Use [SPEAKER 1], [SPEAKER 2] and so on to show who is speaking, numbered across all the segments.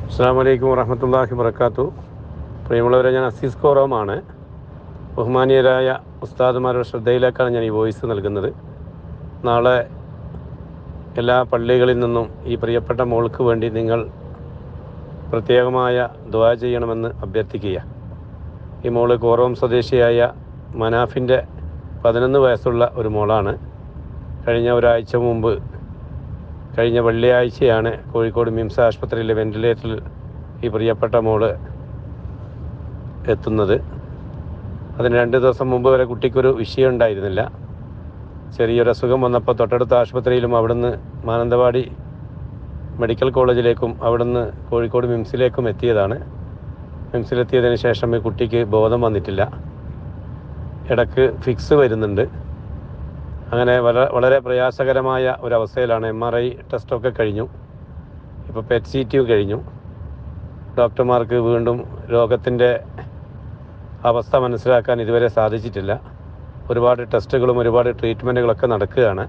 [SPEAKER 1] അസ്സാം വലൈക്കും വറഹമത്തല്ലാഹി വർക്കാത്തു പ്രിയമുള്ളവരെ ഞാൻ അസീസ് കോറോമാണ് ബഹുമാനീയരായ ഉസ്താദുമാരുടെ ശ്രദ്ധയിലേക്കാണ് ഞാൻ ഈ വോയിസ് നൽകുന്നത് നാളെ എല്ലാ പള്ളികളിൽ നിന്നും ഈ പ്രിയപ്പെട്ട മോൾക്ക് വേണ്ടി നിങ്ങൾ പ്രത്യേകമായ ദ്വാ ചെയ്യണമെന്ന് അഭ്യർത്ഥിക്കുക ഈ മോള് കോറോം സ്വദേശിയായ മനാഫിൻ്റെ പതിനൊന്ന് വയസ്സുള്ള ഒരു മോളാണ് കഴിഞ്ഞ ഒരാഴ്ച മുമ്പ് കഴിഞ്ഞ വെള്ളിയാഴ്ചയാണ് കോഴിക്കോട് മിംസ് ആശുപത്രിയിലെ വെന്റിലേറ്ററിൽ ഈ പ്രിയപ്പെട്ട മോള് എത്തുന്നത് അതിന് രണ്ട് ദിവസം മുമ്പ് വരെ കുട്ടിക്കൊരു വിഷയം ഉണ്ടായിരുന്നില്ല ചെറിയൊരു അസുഖം വന്നപ്പോൾ തൊട്ടടുത്ത ആശുപത്രിയിലും അവിടുന്ന് മാനന്തവാടി മെഡിക്കൽ കോളേജിലേക്കും അവിടുന്ന് കോഴിക്കോട് മിംസിലേക്കും എത്തിയതാണ് മിംസിലെത്തിയതിന് ശേഷം ഈ കുട്ടിക്ക് ബോധം വന്നിട്ടില്ല ഇടക്ക് ഫിക്സ് വരുന്നുണ്ട് അങ്ങനെ വളരെ വളരെ പ്രയാസകരമായ ഒരവസ്ഥയിലാണ് എം ആർ ഐ ടെസ്റ്റൊക്കെ കഴിഞ്ഞു ഇപ്പോൾ പെറ്റ് സി ടി കഴിഞ്ഞു ഡോക്ടർമാർക്ക് വീണ്ടും രോഗത്തിൻ്റെ അവസ്ഥ മനസ്സിലാക്കാൻ ഇതുവരെ സാധിച്ചിട്ടില്ല ഒരുപാട് ടെസ്റ്റുകളും ഒരുപാട് ട്രീറ്റ്മെൻറ്റുകളൊക്കെ നടക്കുകയാണ്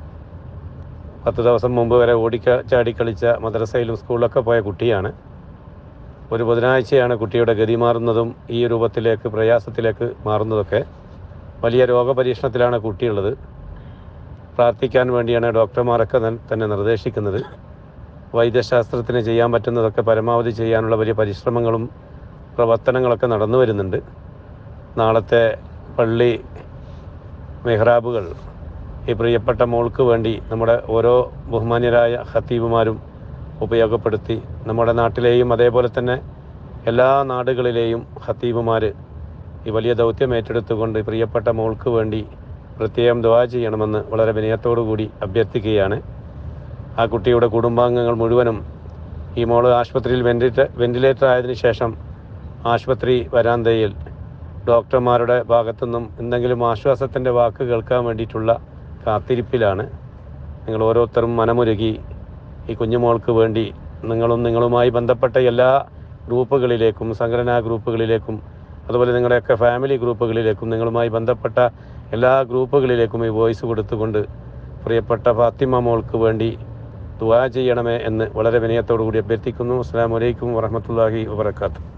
[SPEAKER 1] പത്ത് ദിവസം മുമ്പ് വരെ ഓടിക്ക ചാടിക്കളിച്ച മദ്രസയിലും സ്കൂളിലൊക്കെ പോയ കുട്ടിയാണ് ഒരു ബുധനാഴ്ചയാണ് കുട്ടിയുടെ ഗതി മാറുന്നതും ഈ രൂപത്തിലേക്ക് പ്രയാസത്തിലേക്ക് മാറുന്നതൊക്കെ വലിയ രോഗപരീക്ഷണത്തിലാണ് കുട്ടിയുള്ളത് പ്രാർത്ഥിക്കാൻ വേണ്ടിയാണ് ഡോക്ടർമാരൊക്കെ തൻ- തന്നെ നിർദ്ദേശിക്കുന്നത് വൈദ്യശാസ്ത്രത്തിന് ചെയ്യാൻ പറ്റുന്നതൊക്കെ പരമാവധി ചെയ്യാനുള്ള വലിയ പരിശ്രമങ്ങളും പ്രവർത്തനങ്ങളൊക്കെ നടന്നു വരുന്നുണ്ട് നാളത്തെ പള്ളി മെഹ്റാബുകൾ ഈ പ്രിയപ്പെട്ട മോൾക്ക് വേണ്ടി നമ്മുടെ ഓരോ ബഹുമാന്യരായ ഖത്തീബുമാരും ഉപയോഗപ്പെടുത്തി നമ്മുടെ നാട്ടിലെയും അതേപോലെ തന്നെ എല്ലാ നാടുകളിലെയും ഖത്തീബുമാർ ഈ വലിയ ദൗത്യം ഏറ്റെടുത്തുകൊണ്ട് ഈ പ്രിയപ്പെട്ട മോൾക്ക് വേണ്ടി പ്രത്യേകം ദുആ ചെയ്യണമെന്ന് വളരെ വിനയത്തോടു കൂടി അഭ്യർത്ഥിക്കുകയാണ് ആ കുട്ടിയുടെ കുടുംബാംഗങ്ങൾ മുഴുവനും ഈ മോള് ആശുപത്രിയിൽ വെന്റിലേറ്റർ വെന്റിലേറ്റർ ആയതിനു ശേഷം ആശുപത്രി വരാന്തയിൽ ഡോക്ടർമാരുടെ ഭാഗത്തുനിന്നും എന്തെങ്കിലും ആശ്വാസത്തിൻ്റെ വാക്ക് കേൾക്കാൻ വേണ്ടിയിട്ടുള്ള കാത്തിരിപ്പിലാണ് നിങ്ങൾ ഓരോരുത്തരും മനമുരുകി ഈ കുഞ്ഞുമോൾക്ക് വേണ്ടി നിങ്ങളും നിങ്ങളുമായി ബന്ധപ്പെട്ട എല്ലാ ഗ്രൂപ്പുകളിലേക്കും സംഘടനാ ഗ്രൂപ്പുകളിലേക്കും അതുപോലെ നിങ്ങളുടെയൊക്കെ ഫാമിലി ഗ്രൂപ്പുകളിലേക്കും നിങ്ങളുമായി ബന്ധപ്പെട്ട എല്ലാ ഗ്രൂപ്പുകളിലേക്കും ഈ വോയിസ് കൊടുത്തുകൊണ്ട് പ്രിയപ്പെട്ട ഫാത്തിമ മോൾക്ക് വേണ്ടി ദുആ ചെയ്യണമേ എന്ന് വളരെ വിനയത്തോടു കൂടി അഭ്യർത്ഥിക്കുന്നു അസ്സാം വലൈക്കും വറഹമത്തല്ലാഹി വാബർക്കാത്തു